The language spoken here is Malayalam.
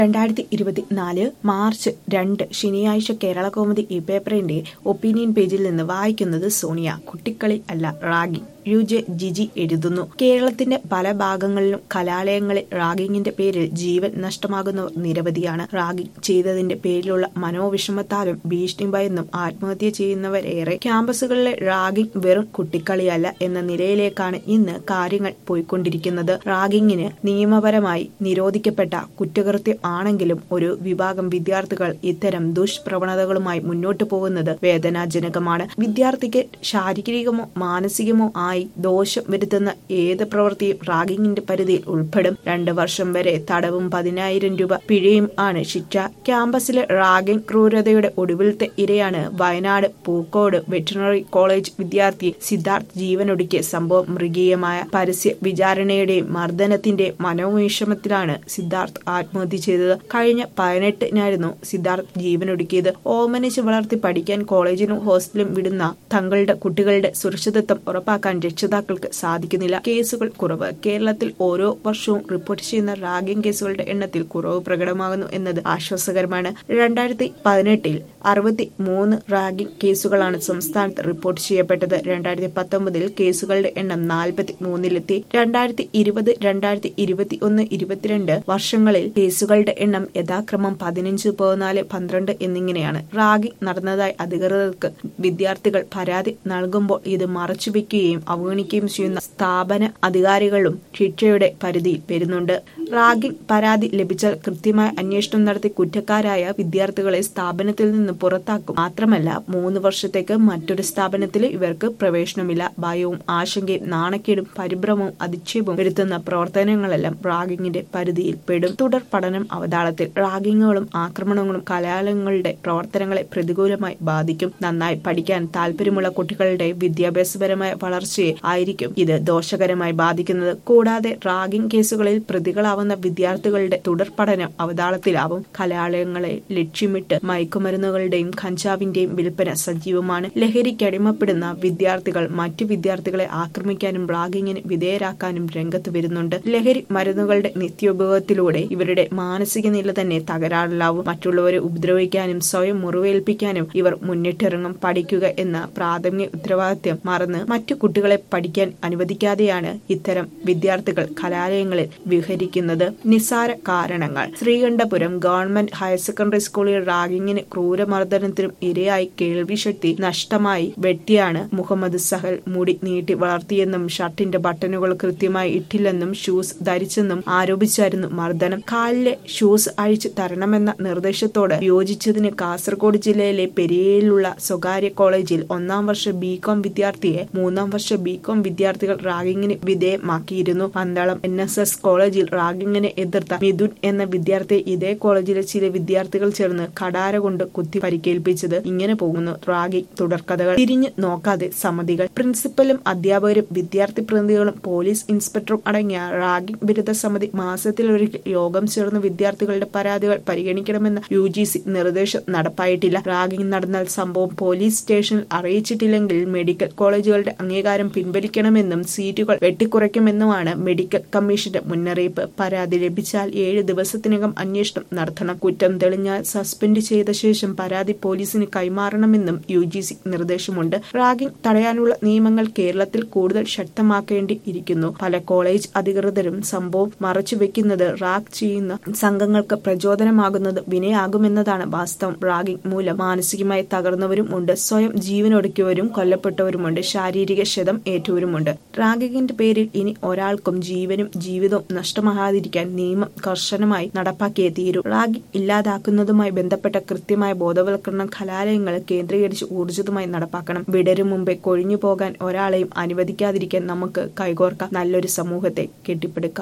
രണ്ടായിരത്തി ഇരുപത്തിനാല് മാർച്ച് രണ്ട് ശനിയാഴ്ച കേരള കൗമുദി ഈ പേപ്പറിന്റെ ഒപ്പീനിയൻ പേജിൽ നിന്ന് വായിക്കുന്നത് സോണിയ കുട്ടിക്കളി അല്ല റാഗിംഗ് യു ജെ ജിജി എഴുതുന്നു കേരളത്തിന്റെ പല ഭാഗങ്ങളിലും കലാലയങ്ങളിൽ റാഗിങ്ങിന്റെ പേരിൽ ജീവൻ നഷ്ടമാകുന്നവർ നിരവധിയാണ് റാഗിംഗ് ചെയ്തതിന്റെ പേരിലുള്ള മനോവിഷമത്താലും ഭീഷണി ഭയന്നും ആത്മഹത്യ ചെയ്യുന്നവരേറെ ക്യാമ്പസുകളിലെ റാഗിംഗ് വെറും കുട്ടിക്കളിയല്ല എന്ന നിലയിലേക്കാണ് ഇന്ന് കാര്യങ്ങൾ പോയിക്കൊണ്ടിരിക്കുന്നത് റാഗിങ്ങിന് നിയമപരമായി നിരോധിക്കപ്പെട്ട കുറ്റകൃത്യം ആണെങ്കിലും ഒരു വിഭാഗം വിദ്യാർത്ഥികൾ ഇത്തരം ദുഷ്പ്രവണതകളുമായി മുന്നോട്ടു പോകുന്നത് വേദനാജനകമാണ് വിദ്യാർത്ഥിക്ക് ശാരീരികമോ മാനസികമോ ആയി ദോഷം വരുത്തുന്ന ഏത് പ്രവൃത്തിയും റാഗിങ്ങിന്റെ പരിധിയിൽ ഉൾപ്പെടും രണ്ട് വർഷം വരെ തടവും പതിനായിരം രൂപ പിഴയും ആണ് ശിക്ഷ ക്യാമ്പസിലെ റാഗിംഗ് ക്രൂരതയുടെ ഒടുവിലത്തെ ഇരയാണ് വയനാട് പൂക്കോട് വെറ്റിനറി കോളേജ് വിദ്യാർത്ഥി സിദ്ധാർത്ഥ് ജീവനൊടുക്കിയ സംഭവം മൃഗീയമായ പരസ്യ വിചാരണയുടെയും മർദ്ദനത്തിന്റെയും മനോവിഷമത്തിലാണ് സിദ്ധാർത്ഥ് ആത്മഹത്യ ചെയ്തത് കഴിഞ്ഞ പതിനെട്ടിനായിരുന്നു സിദ്ധാർത്ഥ് ജീവനൊടുക്കിയത് ഓമനിച്ച് വളർത്തി പഠിക്കാൻ കോളേജിലും ഹോസ്റ്റലും വിടുന്ന തങ്ങളുടെ കുട്ടികളുടെ സുരക്ഷിതത്വം ഉറപ്പാക്കാൻ രക്ഷിതാക്കൾക്ക് സാധിക്കുന്നില്ല കേസുകൾ കുറവ് കേരളത്തിൽ ഓരോ വർഷവും റിപ്പോർട്ട് ചെയ്യുന്ന റാഗിംഗ് കേസുകളുടെ എണ്ണത്തിൽ കുറവ് പ്രകടമാകുന്നു എന്നത് ആശ്വാസകരമാണ് രണ്ടായിരത്തി പതിനെട്ടിൽ അറുപത്തി മൂന്ന് റാഗിംഗ് കേസുകളാണ് സംസ്ഥാനത്ത് റിപ്പോർട്ട് ചെയ്യപ്പെട്ടത് രണ്ടായിരത്തി പത്തൊമ്പതിൽ കേസുകളുടെ എണ്ണം നാൽപ്പത്തി മൂന്നിലെത്തി രണ്ടായിരത്തി ഇരുപത് രണ്ടായിരത്തി ഇരുപത്തി ഒന്ന് ഇരുപത്തിരണ്ട് വർഷങ്ങളിൽ കേസുകളുടെ എണ്ണം യഥാക്രമം പതിനഞ്ച് പതിനാല് പന്ത്രണ്ട് എന്നിങ്ങനെയാണ് റാഗിംഗ് നടന്നതായി അധികൃതർക്ക് വിദ്യാർത്ഥികൾ പരാതി നൽകുമ്പോൾ ഇത് മറച്ചുവെക്കുകയും അവഗണിക്കുകയും ചെയ്യുന്ന സ്ഥാപന അധികാരികളും ശിക്ഷയുടെ പരിധിയിൽ വരുന്നുണ്ട് റാഗിംഗ് പരാതി ലഭിച്ചാൽ കൃത്യമായ അന്വേഷണം നടത്തി കുറ്റക്കാരായ വിദ്യാർത്ഥികളെ സ്ഥാപനത്തിൽ നിന്ന് പുറത്താക്കും മാത്രമല്ല മൂന്ന് വർഷത്തേക്ക് മറ്റൊരു സ്ഥാപനത്തിൽ ഇവർക്ക് പ്രവേശനമില്ല ഭയവും ആശങ്കയും നാണക്കേടും പരിഭ്രമവും അധിക്ഷേപവും വരുത്തുന്ന പ്രവർത്തനങ്ങളെല്ലാം റാഗിങ്ങിന്റെ പരിധിയിൽ പെടും തുടർ പഠനം അവതാളത്തിൽ റാഗിങ്ങുകളും ആക്രമണങ്ങളും കലാലയങ്ങളുടെ പ്രവർത്തനങ്ങളെ പ്രതികൂലമായി ബാധിക്കും നന്നായി പഠിക്കാൻ താല്പര്യമുള്ള കുട്ടികളുടെ വിദ്യാഭ്യാസപരമായ വളർച്ചയെ ആയിരിക്കും ഇത് ദോഷകരമായി ബാധിക്കുന്നത് കൂടാതെ റാഗിംഗ് കേസുകളിൽ പ്രതികളാവുന്ന വിദ്യാർത്ഥികളുടെ തുടർ പഠനം അവതാളത്തിലാവും കലാലയങ്ങളെ ലക്ഷ്യമിട്ട് മയക്കുമരുന്നുകളുടെയും കഞ്ചാവിന്റെയും വിൽപ്പന സജീവമാണ് ലഹരിക്കടിമപ്പെടുന്ന വിദ്യാർത്ഥികൾ മറ്റു വിദ്യാർത്ഥികളെ ആക്രമിക്കാനും റാഗിങ്ങിന് വിധേയരാക്കാനും രംഗത്ത് വരുന്നുണ്ട് ലഹരി മരുന്നുകളുടെ നിത്യോപയോഗത്തിലൂടെ ഇവരുടെ മാനസിക നില തന്നെ തകരാറിലാവും മറ്റുള്ളവരെ ഉപദ്രവിക്കാനും സ്വയം മുറിവേൽപ്പിക്കാനും ഇവർ മുന്നിട്ടിറങ്ങും പഠിക്കുക എന്ന പ്രാഥമിക ഉത്തരവാദിത്യം മറന്ന് മറ്റു കുട്ടികളെ പഠിക്കാൻ അനുവദിക്കാതെയാണ് ഇത്തരം വിദ്യാർത്ഥികൾ കലാലയങ്ങളിൽ വിഹരിക്കുന്നത് നിസാര കാരണങ്ങൾ ശ്രീകണ്ഠപുരം ഗവൺമെന്റ് ഹയർ സെക്കൻഡറി സ്കൂളിൽ റാഗിങ്ങിന് ക്രൂരമർദ്ദനത്തിനും ഇരയായി കേൾവിശക്തി നഷ്ടമായി വെട്ടിയാണ് മുഹമ്മദ് സഹൽ മുടി നീട്ടി വളർത്തിയെന്നും ഷർട്ടിന്റെ ബട്ടണുകൾ കൃത്യമായി ഇട്ടില്ലെന്നും ഷൂസ് ധരിച്ചെന്നും ആരോപിച്ചായിരുന്നു മർദ്ദനം കാലിലെ ഷൂസ് അഴിച്ചു തരണമെന്ന നിർദ്ദേശത്തോട് യോജിച്ചതിന് കാസർഗോഡ് ജില്ലയിലെ പെരിയയിലുള്ള സ്വകാര്യ കോളേജിൽ ഒന്നാം വർഷ ബികോം വിദ്യാർത്ഥിയെ മൂന്നാം വർഷ ബികോം വിദ്യാർത്ഥികൾ റാഗിങ്ങിന് വിധേയമാക്കിയിരുന്നു പന്തളം എൻ എസ് എസ് കോളേജിൽ റാഗിങ്ങിനെ എതിർത്ത മിഥുൻ എന്ന വിദ്യാർത്ഥിയെ ഇതേ കോളേജിലെ ചില വിദ്യാർത്ഥികൾ ചേർന്ന് കടാര കൊണ്ട് കുത്തി പരിക്കേൽപ്പിച്ചത് ഇങ്ങനെ പോകുന്നു റാഗിംഗ് തുടർക്കഥകൾ തിരിഞ്ഞു നോക്കാതെ സമിതികൾ പ്രിൻസിപ്പലും അധ്യാപകരും വിദ്യാർത്ഥി പ്രതിനിധികളും പോലീസ് ഇൻസ്പെക്ടറും അടങ്ങിയ റാഗിംഗ് വിരുദ്ധ സമിതി മാസത്തിലൊരിക്കൽ യോഗം ചേർന്ന് വിദ്യാർത്ഥികളുടെ പരാതികൾ പരിഗണിക്കണമെന്ന യു ജി സി നിർദ്ദേശം നടപ്പായിട്ടില്ല റാഗിംഗ് നടന്നാൽ സംഭവം പോലീസ് സ്റ്റേഷനിൽ അറിയിച്ചിട്ടില്ലെങ്കിൽ മെഡിക്കൽ കോളേജുകളുടെ അംഗീകാരം പിൻവലിക്കണമെന്നും സീറ്റുകൾ വെട്ടിക്കുറയ്ക്കുമെന്നുമാണ് മെഡിക്കൽ കമ്മീഷന്റെ മുന്നറിയിപ്പ് പരാതി ലഭിച്ചാൽ ഏഴ് ദിവസത്തിനകം അന്വേഷണം നടത്തണം കുറ്റം തെളിഞ്ഞാൽ സസ്പെൻഡ് ചെയ്ത ശേഷം പരാതി പോലീസിന് കൈമാറണമെന്നും യു ജി സി നിർദ്ദേശമുണ്ട് റാഗിംഗ് തടയാനുള്ള നിയമങ്ങൾ കേരളത്തിൽ കൂടുതൽ ശക്തമാക്കേണ്ടി ഇരിക്കുന്നു പല കോളേജ് അധികൃതരും സംഭവം മറച്ചുവെക്കുന്നത് റാഗ് ചെയ്യുന്ന സംഘങ്ങൾക്ക് പ്രചോദനമാകുന്നത് വിനയാകുമെന്നതാണ് വാസ്തവം റാഗിംഗ് മൂലം മാനസികമായി തകർന്നവരും ഉണ്ട് സ്വയം ജീവനൊടുക്കിയവരും കൊല്ലപ്പെട്ടവരുമുണ്ട് ശാരീരിക ക്ഷതം ഏറ്റവരുമുണ്ട് റാഗിങ്ങിന്റെ പേരിൽ ഇനി ഒരാൾക്കും ജീവനും ജീവിതവും നഷ്ടമാകാതിരിക്കാൻ നിയമം കർശനമായി നടപ്പാക്കിയേ തീരൂ റാഗിംഗ് ഇല്ലാതാക്കുന്നതുമായി ബന്ധപ്പെട്ട കൃത്യമായ ബോധവൽക്കരണം കലാലയങ്ങൾ കേന്ദ്രീകരിച്ച് ഊർജിതമായി നടപ്പാക്കണം വിടരും മുമ്പേ കൊഴിഞ്ഞു പോകാൻ ഒരാളെയും അനുവദിക്കാതിരിക്കാൻ നമുക്ക് കൈകോർക്കാം നല്ലൊരു സമൂഹത്തെ കെട്ടിപ്പടുക്കാം